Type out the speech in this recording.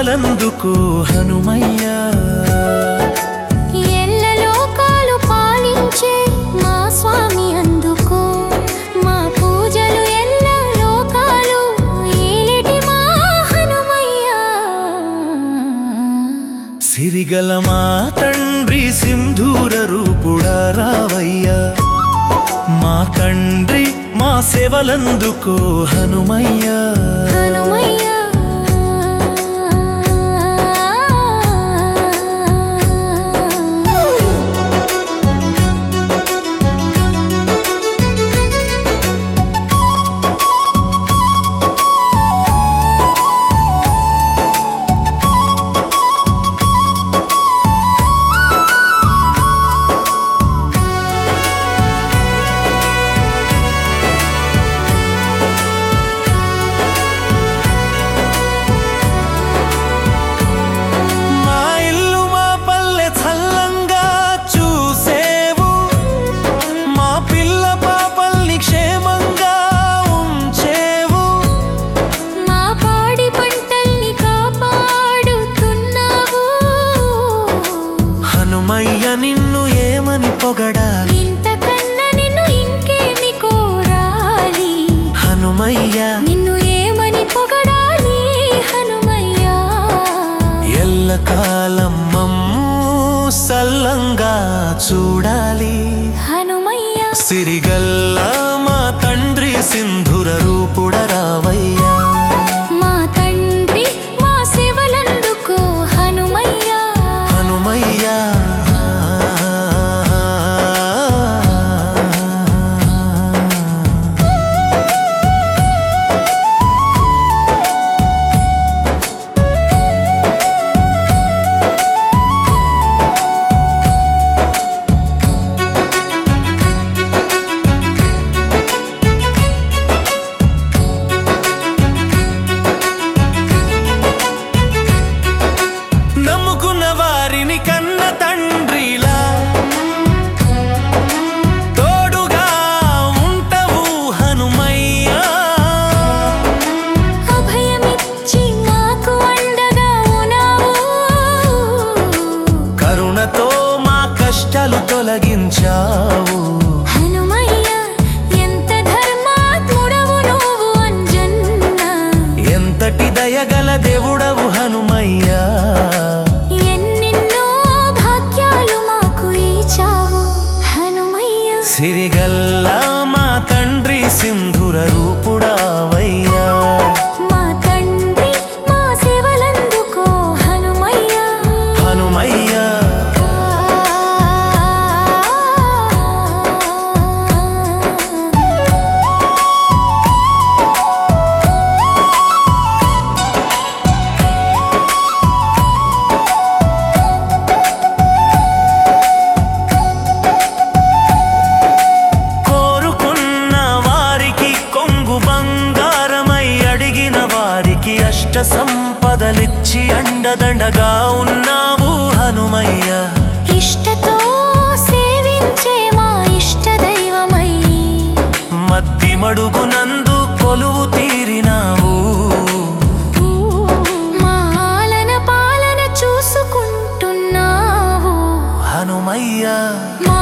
సేవలందుకు హనుమయ్యా ఎల్ల లోకాలు పాలించే మా స్వామి అందుకో మా పూజలు ఎల్ల లోకాలు ఏలిటి మా హనుమయ్యా సిరిగల మా తండ్రి సింధూర రూపుడా రావయ్యా మా తండ్రి మా సేవలందుకో హనుమయ్యా హనుమయ్యా మా ఇల్లు మా పల్లె చల్లంగా చూసేవు మా పిల్ల పాపల్ని క్షేమంగా ఉంచేవు మా పాడి పంటల్ని కాపాడుతున్నావు హనుమయ్య నిన్ను ఏమని పొగడాలి ఇంతకన్నా నిన్ను ఇంకేమి కోరాలి హనుమయ్య నిన్ను ఏమని పొగడాలి హనుమయ్యా ఎల్లకాలం మమ్ము సల్లంగా చూడాలి హనుమయ్యా సిరిగల్లా మా తండ్రి సింధుర రూపుడ రావయ్యా మా తండ్రి మా సేవలందుకో హనుమయ్యా హనుమయ్యా నమ్ముకున్న వారిని కన్న తండ్రిలా తోడుగా ఉంటవు హనుమయ్యా అభయమిచ్చి మాకు అండగా ఉన్నావు కరుణతో మా కష్టాలు తొలగించావు హనుమయ్య ఎంత ధర్మాత్ముడవు నువ్వు అంజన్న ఎంతటి దయగల దేవుడవు హనుమయ్యా ఎన్నెన్నో భాగ్యాలు మాకు ఇచ్చావు హనుమయ్య సిరిగల్లా మా తండ్రి సింధుర రూపుడావయ్యా మా తండ్రి మా సేవలందుకో హనుమయ్య హనుమయ్యా కోరుకున్న వారికి కొంగు బంగారమై అడిగిన వారికి అష్ట సంపదలిచ్చి అండదండగా ఉన్నావు హనుమయ్య ఇష్టతో సేవించే మా ఇష్ట దైవమై మద్ది మడుగునందు కొలువు తీరినావు మాలన పాలన చూసుకుంటున్నావు హనుమయ్య మా